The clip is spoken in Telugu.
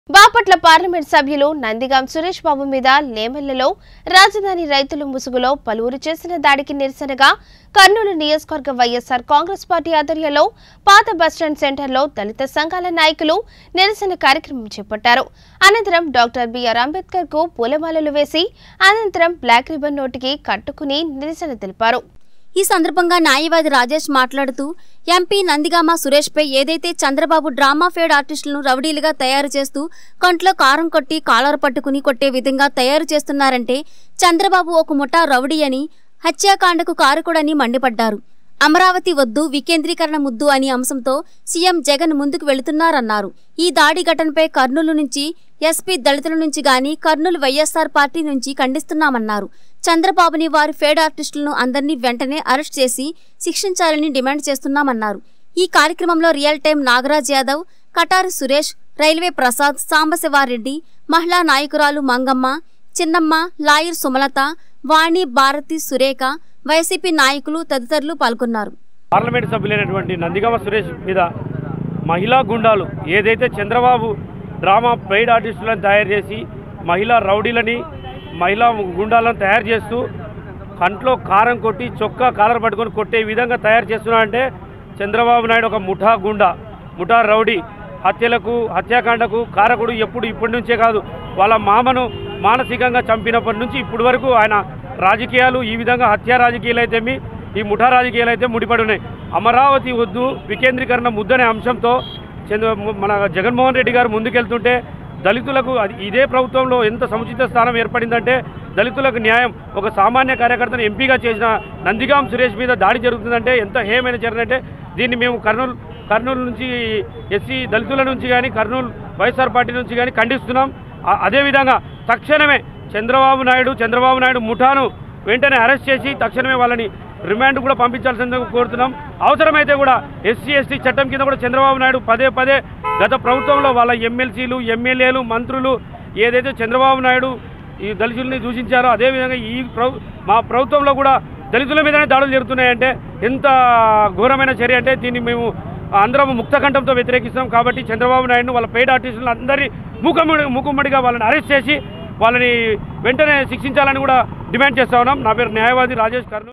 బాపట్ల పార్లమెంట్ సభ్యులు నందిగాం సురేష్ బాబు మీద లేమల్లలో రాజధాని రైతుల ముసుగులో పలువురు చేసిన దాడికి నిరసనగా కర్నూలు నియోజకవర్గ వైఎస్ఆర్ కాంగ్రెస్ పార్టీ ఆధ్వర్యంలో పాత బస్టాండ్ సెంటర్లో దళిత సంఘాల నాయకులు నిరసన కార్యక్రమం చేపట్టారు అనంతరం డాక్టర్ బిఆర్ అంబేద్కర్ కు పూలమాలలు వేసి అనంతరం బ్లాక్ రిబన్ నోటికి కట్టుకుని నిరసన తెలిపారు ఈ సందర్భంగా న్యాయవాది రాజేష్ మాట్లాడుతూ ఎంపీ నందిగామ సురేష్పై ఏదైతే చంద్రబాబు డ్రామా ఫేడ్ ఆర్టిస్టులను రౌడీలుగా తయారు చేస్తూ కంట్లో కారం కొట్టి కాలర్ పట్టుకుని కొట్టే విధంగా తయారు చేస్తున్నారంటే చంద్రబాబు ఒక ముఠా రౌడీ అని హత్యాకాండకు కారకుడని మండిపడ్డారు అమరావతి వద్దు వికేంద్రీకరణ ముద్దు అని అంశంతో సీఎం జగన్ ముందుకు వెళుతున్నారన్నారు ఈ దాడి ఘటనపై కర్నూలు నుంచి ఎస్పీ దళితుల నుంచి గాని కర్నూలు వైఎస్ఆర్ పార్టీ నుంచి ఖండిస్తున్నామన్నారు చంద్రబాబుని వారి ఫేడ్ ఆర్టిస్టులను అందరినీ వెంటనే అరెస్ట్ చేసి శిక్షించాలని డిమాండ్ చేస్తున్నామన్నారు ఈ కార్యక్రమంలో real time Nagaraj Yadav Katari Suresh railway Prasad Sambasivareddy మహిళా నాయకురాలు మంగమ్మ చిన్నమ్మ లాయర్ సుమలత వాణి భారతి సురేఖ వైసీపీ నాయకులు తదితరులు పాల్గొన్నారు పార్లమెంట్ సభ్యులైనటువంటి నందిగామ సురేష్ మీద మహిళా గుండాలు ఏదైతే చంద్రబాబు డ్రామా పెయిడ్ ఆర్టిస్టులను తయారు చేసి మహిళా రౌడీలని మహిళా గుండాలను తయారు చేస్తూ కంట్లో కారం కొట్టి చొక్కా కాలర్ పట్టుకొని కొట్టే విధంగా తయారు చేస్తున్నారంటే చంద్రబాబు నాయుడు ఒక ముఠా గుండా ముఠా రౌడీ హత్యలకు హత్యాకాండకు కారకుడు ఎప్పుడు ఇప్పటి నుంచే కాదు వాళ్ళ మామను మానసికంగా చంపినప్పటి నుంచి ఇప్పటి వరకు ఆయన రాజకీయాలు ఈ విధంగా హత్యా రాజకీయాలు అయితేమి ఈ ముఠా రాజకీయాలు అయితే ముడిపడి ఉన్నాయి అమరావతి వద్దు వికేంద్రీకరణ ముద్దనే అంశంతో చంద్ర మన జగన్మోహన్ రెడ్డి గారు ముందుకెళ్తుంటే దళితులకు అది ఇదే ప్రభుత్వంలో ఎంత సముచిత స్థానం ఏర్పడిందంటే దళితులకు న్యాయం ఒక సామాన్య కార్యకర్తను ఎంపీగా చేసిన నందిగాం సురేష్ మీద దాడి జరుగుతుందంటే ఎంత హేమైన చర్య అంటే దీన్ని మేము కర్నూలు కర్నూలు నుంచి ఎస్సీ దళితుల నుంచి కానీ కర్నూలు వైఎస్ఆర్ పార్టీ నుంచి కానీ ఖండిస్తున్నాం ఆ- అదేవిధంగా తక్షణమే చంద్రబాబు నాయుడు చంద్రబాబు నాయుడు ముఠాను వెంటనే అరెస్ట్ చేసి తక్షణమే వాళ్ళని రిమాండ్ కూడా పంపించాల్సిందిగా కోరుతున్నాం అవసరమైతే కూడా ఎస్సీ ఎస్టీ చట్టం కింద కూడా చంద్రబాబు నాయుడు పదే పదే గత ప్రభుత్వంలో వాళ్ళ ఎమ్మెల్సీలు ఎమ్మెల్యేలు మంత్రులు ఏదైతే చంద్రబాబు నాయుడు ఈ దళితుల్ని దూషించారో అదేవిధంగా ఈ ప్రభు మా ప్రభుత్వంలో కూడా దళితుల మీదనే దాడులు జరుగుతున్నాయంటే ఎంత ఘోరమైన చర్య అంటే దీన్ని మేము అందరం ముక్తకంఠంతో వ్యతిరేకిస్తాం కాబట్టి చంద్రబాబు నాయుడును వాళ్ళ పెయిడ్ ఆర్టిస్టులను అందరి మూకమ్మడి మూకుమ్మడిగా వాళ్ళని అరెస్ట్ చేసి వాళ్ళని వెంటనే శిక్షించాలని కూడా డిమాండ్ చేస్తా ఉన్నాం నా పేరు న్యాయవాది రాజేష్ కర్నూలు